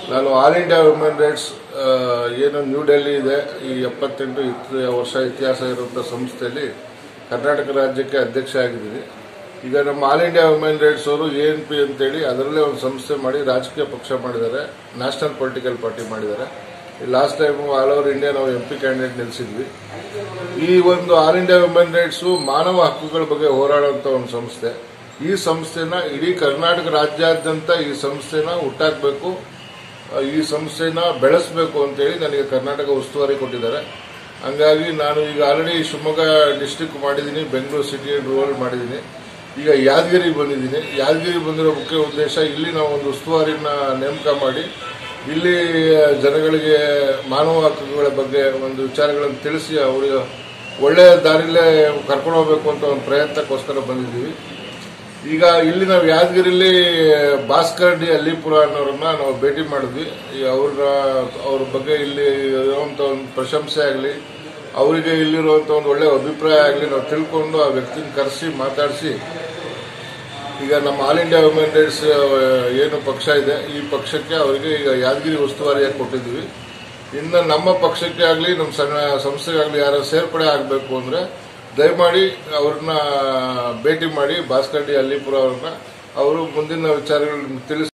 ನಾನು all India women rights ಏನು new Delhi ಇದೆ ಈ ಎಪ್ಪತ್ತೆಂಟು ಇತ್- ವರ್ಷ ಇತಿಹಾಸ ಇರುವಂಥ ಸಂಸ್ಥೆಯಲ್ಲಿ ಕರ್ನಾಟಕ ರಾಜ್ಯಕ್ಕೆ ಅಧ್ಯಕ್ಷ ಆಗಿದ್ದೀನಿ ಈಗ ನಮ್ಮ ಆಲ್ ಇಂಡಿಯಾ ವುಮೆನ್ ರೈಟ್ಸ್ ಅವರು ಎ ಎನ್ ಪಿ ಅಂತೇಳಿ ಅದರಲ್ಲೇ ಒಂದು ಸಂಸ್ಥೆ ಮಾಡಿ ರಾಜಕೀಯ ಪಕ್ಷ ಮಾಡಿದ್ದಾರೆ ನ್ಯಾಷನಲ್ ಪೊಲಿಟಿಕಲ್ ಪಾರ್ಟಿ ಮಾಡಿದ್ದಾರೆ last time all over India ನಾವು ಎಂ ಪಿ ಕ್ಯಾಂಡಿಡೇಟ್ ನಿಲ್ಲಿಸಿದ್ವಿ ಈ ಒಂದು ಆಲ್ ಇಂಡಿಯಾ ವುಮೆನ್ ರೈಟ್ಸು ಮಾನವ ಹಕ್ಕುಗಳ ಬಗ್ಗೆ ಹೋರಾಡುವಂಥ ಒಂದು ಸಂಸ್ಥೆ ಈ ಸಂಸ್ಥೆನ ಇಡೀ ಕರ್ನಾಟಕ ರಾಜ್ಯಾದ್ಯಂತ ಈ ಸಂಸ್ಥೆನ ಹುಟ್ಟಾಕಬೇಕು ಈ ಸಂಸ್ಥೆನ ಬೆಳೆಸಬೇಕು ಅಂತೇಳಿ ನನಗೆ ಕರ್ನಾಟಕ ಉಸ್ತುವಾರಿ ಕೊಟ್ಟಿದ್ದಾರೆ ಹಂಗಾಗಿ ನಾನು ಈಗ ಆಲ್ರೆಡಿ ಶಿವಮೊಗ್ಗ ಡಿಸ್ಟಿಕ್ ಮಾಡಿದ್ದೀನಿ ಬೆಂಗಳೂರು ಸಿಟಿ ರೂರಲ್ ಮಾಡಿದ್ದೀನಿ ಈಗ ಯಾದಗಿರಿ ಬಂದಿದ್ದೀನಿ ಯಾದಗಿರಿ ಬಂದಿರೋ ಮುಖ್ಯ ಉದ್ದೇಶ ಇಲ್ಲಿ ನಾವು ಒಂದು ಉಸ್ತುವಾರಿನ ನೇಮಕ ಮಾಡಿ ಇಲ್ಲಿ ಜನಗಳಿಗೆ ಮಾನವ ಹಕ್ಕುಗಳ ಬಗ್ಗೆ ಒಂದು ವಿಚಾರಗಳನ್ನು ತಿಳಿಸಿ ಅವರಿಗೆ ಒಳ್ಳೆಯ ದಾರಿಲೇ ಕರ್ಕೊಂಡು ಹೋಗ್ಬೇಕು ಅಂತ ಒಂದು ಪ್ರಯತ್ನಕ್ಕೋಸ್ಕರ ಬಂದಿದ್ದೀವಿ ಈಗ ಇಲ್ಲಿ ನಾವು ಯಾದಗಿರಿಲಿ ಭಾಸ್ಕರ್ ಡಿ ಅಲ್ಲಿಪುರ ಅನ್ನೋರನ್ನ ನಾವು ಭೇಟಿ ಮಾಡಿದ್ವಿ ಈ ಅವ್ರ ಅವ್ರ ಬಗ್ಗೆ ಇಲ್ಲಿ ಇರುವಂತ ಒಂದು ಪ್ರಶಂಸೆ ಆಗಲಿ ಅವರಿಗೆ ಇಲ್ಲಿರುವಂತ ಒಂದು ಒಳ್ಳೆ ಅಭಿಪ್ರಾಯ ಆಗಲಿ ನಾವು ತಿಳ್ಕೊಂಡು ಆ ವ್ಯಕ್ತಿನ ಕರೆಸಿ ಮಾತಾಡಿಸಿ ಈಗ ನಮ್ಮ ಆಲ್ ಇಂಡಿಯಾ ವುಮೆನ್ ರೈಟ್ಸ್ ಏನು ಪಕ್ಷ ಇದೆ ಈ ಪಕ್ಷಕ್ಕೆ ಅವರಿಗೆ ಈಗ ಯಾದಗಿರಿ ಉಸ್ತುವಾರಿಯಾಗಿ ಕೊಟ್ಟಿದ್ವಿ ಇನ್ನು ನಮ್ಮ ಪಕ್ಷಕ್ಕೆ ಆಗಲಿ ನಮ್ಮ ಸಣ್ಣ ಸಂಸ್ಥೆಗಾಗಲಿ ಯಾರು ಸೇರ್ಪಡೆ ಆಗಬೇಕು ಅಂದರೆ ದಯಮಾಡಿ ಅವ್ರನ್ನ ಭೇಟಿ ಮಾಡಿ ಭಾಸ್ಕರ್ ಡಿ ಅಲ್ಲಿಪುರ ಅವ್ರನ್ನ ಅವರು ಮುಂದಿನ ವಿಚಾರಗಳನ್ನ ತಿಳಿಸಿ